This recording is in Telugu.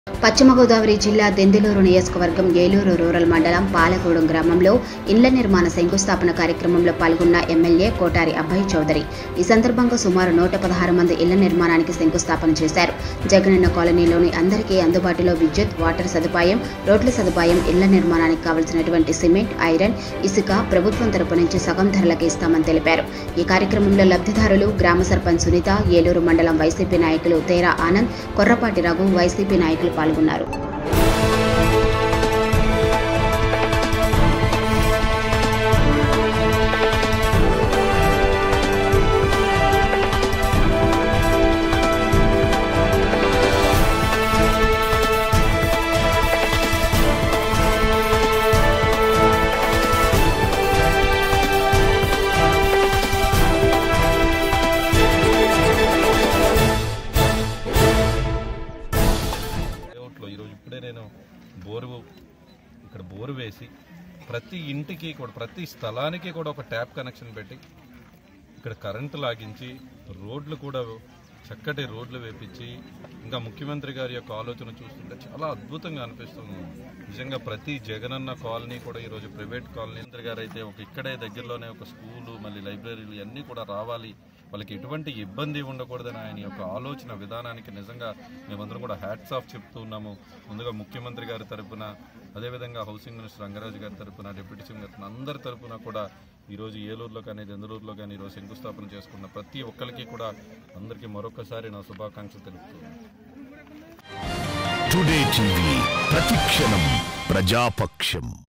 పశ్చిమ గోదావరి జిల్లా దెందులూరు నియోజకవర్గం ఏలూరు రూరల్ మండలం పాలగూడెం గ్రామంలో ఇళ్ల నిర్మాణ శంకుస్థాపన కార్యక్రమంలో పాల్గొన్న ఎమ్మెల్యే కోటారి అభయ్ చౌదరి ఈ సందర్భంగా సుమారు నూట పదహారు మంది ఇళ్ల నిర్మాణానికి శంకుస్థాపన చేశారు జగనన్న కాలనీలోని అందరికీ అందుబాటులో విద్యుత్ వాటర్ సదుపాయం రోడ్ల సదుపాయం ఇళ్ల నిర్మాణానికి కావలసినటువంటి సిమెంట్ ఐరన్ ఇసుక ప్రభుత్వం తరపు నుంచి సగం ధరలకు ఇస్తామని తెలిపారు ఈ కార్యక్రమంలో లబ్ధిదారులు గ్రామ సర్పంచ్ సునీత ఏలూరు మండలం వైసీపీ నాయకులు తేరా ఆనంద్ కొర్రపాటి రఘు వైసీపీ నాయకులు పాల్గొన్నారు లేఅవుట్లో ఈరోజు ఇప్పుడే నేను బోరు ఇక్కడ బోరు వేసి ప్రతి ఇంటికి కూడా ప్రతి స్థలానికి కూడా ఒక ట్యాప్ కనెక్షన్ పెట్టి ఇక్కడ కరెంటు లాగించి రోడ్లు కూడా చక్కటి రోడ్లు వేపించి ఇంకా ముఖ్యమంత్రి గారి యొక్క ఆలోచన చూస్తుంటే చాలా అద్భుతంగా అనిపిస్తుంది నిజంగా ప్రతి జగనన్న కాలనీ కూడా ఈరోజు ప్రైవేట్ కాలనీ ముఖ్యమంత్రి గారు అయితే ఒక ఇక్కడే దగ్గరలోనే ఒక స్కూలు మళ్ళీ లైబ్రరీలు ఇవన్నీ కూడా రావాలి వాళ్ళకి ఎటువంటి ఇబ్బంది ఉండకూడదని ఆయన యొక్క ఆలోచన విధానానికి నిజంగా మేమందరం కూడా హ్యాట్స్ ఆఫ్ చెప్తూ ఉన్నాము ముందుగా ముఖ్యమంత్రి గారి తరపున అదేవిధంగా హౌసింగ్ మినిస్టర్ రంగరాజు గారి తరపున డిప్యూటీ సీఎం గారి తరపున అందరి తరపున కూడా ఈరోజు ఏలూరులో కానీ దెందులూరులో కానీ ఈరోజు శంకుస్థాపన చేసుకున్న ప్రతి ఒక్కరికి కూడా అందరికీ మరొకసారి నా శుభాకాంక్షలు తెలుపుతున్నాను టుడే టీవీ ప్రతిక్షణం ప్రజాపక్షం